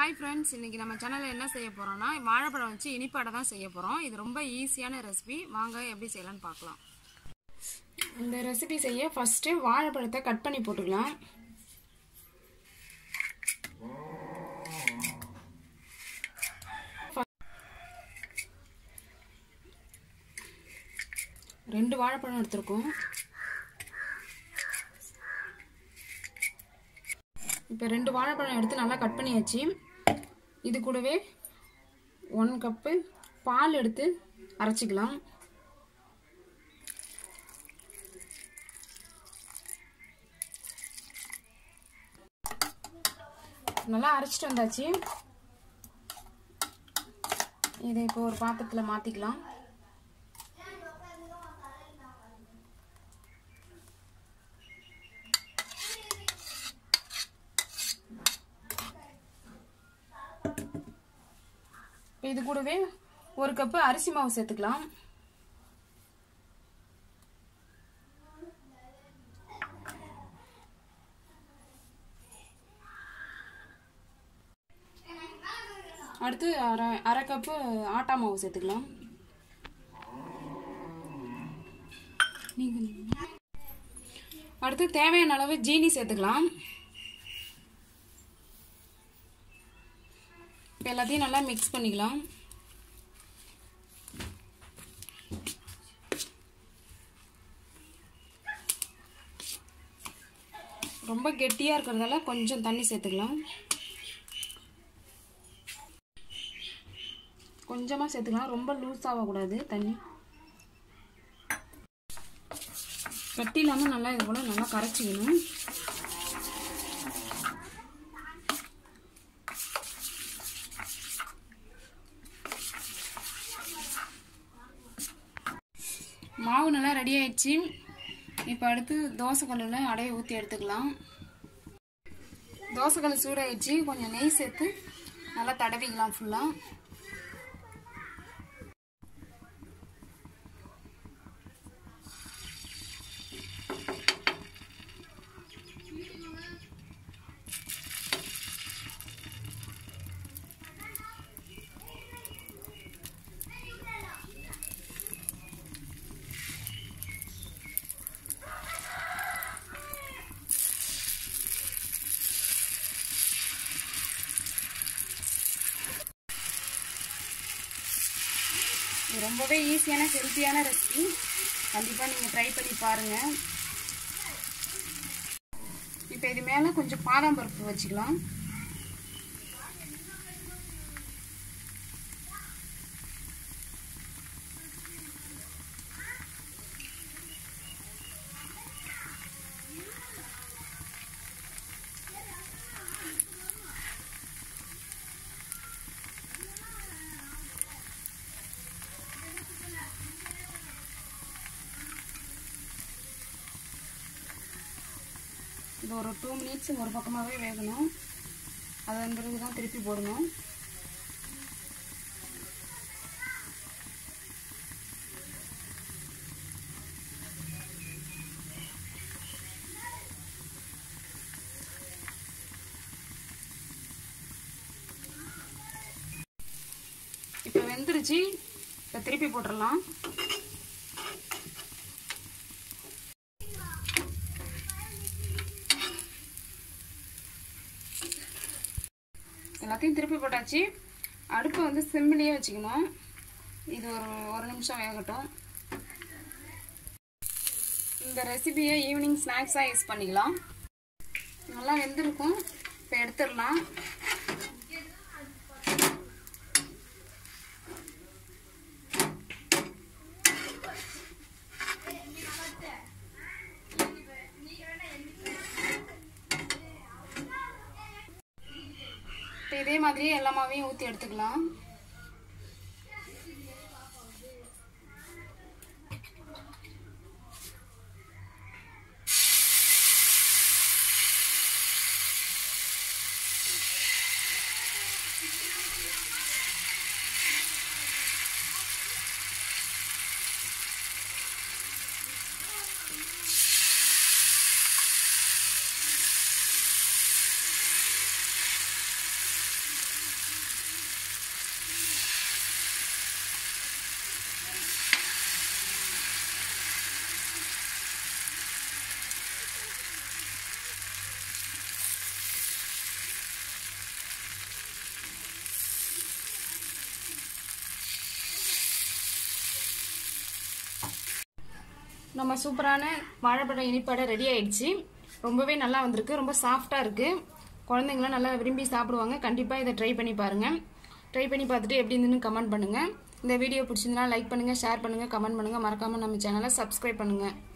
hi friends இன்னைக்கு நம்ம சேனலில் என்ன செய்ய போகிறோம்னா வாழைப்பழம் வச்சு இனிப்பாடை தான் செய்ய போகிறோம் இது ரொம்ப ஈஸியான ரெசிபி வாங்க எப்படி செய்யலாம்னு பார்க்கலாம் இந்த ரெசிபி செய்ய ஃபஸ்ட்டு வாழைப்பழத்தை கட் பண்ணி போட்டுக்கலாம் ரெண்டு வாழைப்பழம் எடுத்திருக்கோம் இப்போ ரெண்டு வாழைப்பழம் எடுத்து நல்லா கட் பண்ணியாச்சு இது கூடவே ஒன் கப்பு பால் எடுத்து அரைச்சிக்கலாம் நல்லா அரைச்சிட்டு வந்தாச்சு இதை இப்போ ஒரு பாத்திரத்தில் மாற்றிக்கலாம் இப்போ இது கூடவே ஒரு கப்பு அரிசி மாவு சேர்த்துக்கலாம் அடுத்து அரை அரை கப்பு ஆட்டா மாவு சேர்த்துக்கலாம் அடுத்து தேவையான அளவு ஜீனி சேர்த்துக்கலாம் இப்போ எல்லாத்தையும் நல்லா மிக்ஸ் பண்ணிக்கலாம் ரொம்ப கெட்டியாக இருக்கிறதால கொஞ்சம் தண்ணி சேர்த்துக்கலாம் கொஞ்சமாக சேர்த்துக்கலாம் ரொம்ப லூஸ் ஆகக்கூடாது தண்ணி கட்டி இல்லாமல் நல்லா இது போல் நல்லா கரைச்சிக்கணும் மாவு நல்லா ரெடி ஆயிடுச்சு இப்போ அடுத்து தோசைக்கல்லில் அடையை ஊற்றி எடுத்துக்கலாம் தோசைக்கல் சூடாயிடுச்சு கொஞ்சம் நெய் சேர்த்து நல்லா தடவிக்கலாம் ஃபுல்லாக இது ரொம்பவே ஈஸியான ஹெல்த்தியான ரெசிபி கண்டிப்பாக நீங்கள் ட்ரை பண்ணி பாருங்கள் இப்போ இது மேலே கொஞ்சம் பாதாம் பருப்பு வச்சுக்கலாம் இது ஒரு டூ மினிட்ஸ் ஒரு பக்கமாகவே வேகணும் அதன் பிறகு தான் திருப்பி போடணும் இப்போ வெந்துருச்சு இப்போ திருப்பி போட்டுடலாம் எல்லாத்தையும் திருப்பி போட்டாச்சு அடுப்பை வந்து சிம்மிலேயே வச்சுக்கணும் இது ஒரு ஒரு நிமிஷம் வேகட்டும் இந்த ரெசிபியை ஈவினிங் ஸ்நாக்ஸாக யூஸ் பண்ணிக்கலாம் நல்லா வெந்திருக்கும் இப்போ எடுத்துடலாம் இப்போ இதே மாதிரியே எல்லா மாவையும் ஊற்றி எடுத்துக்கலாம் நம்ம சூப்பரான வாழைப்பழம் இனிப்படை ரெடி ஆயிடுச்சு ரொம்பவே நல்லா வந்திருக்கு ரொம்ப சாஃப்டாக இருக்குது குழந்தைங்களாம் நல்லா விரும்பி சாப்பிடுவாங்க கண்டிப்பாக இதை ட்ரை பண்ணி பாருங்கள் ட்ரை பண்ணி பார்த்துட்டு எப்படி இருந்துன்னு கமெண்ட் பண்ணுங்கள் இந்த வீடியோ பிடிச்சிருந்தா லைக் பண்ணுங்கள் ஷேர் பண்ணுங்கள் கமெண்ட் பண்ணுங்கள் மறக்காமல் நம்ம சேனலை சப்ஸ்கிரைப் பண்ணுங்கள்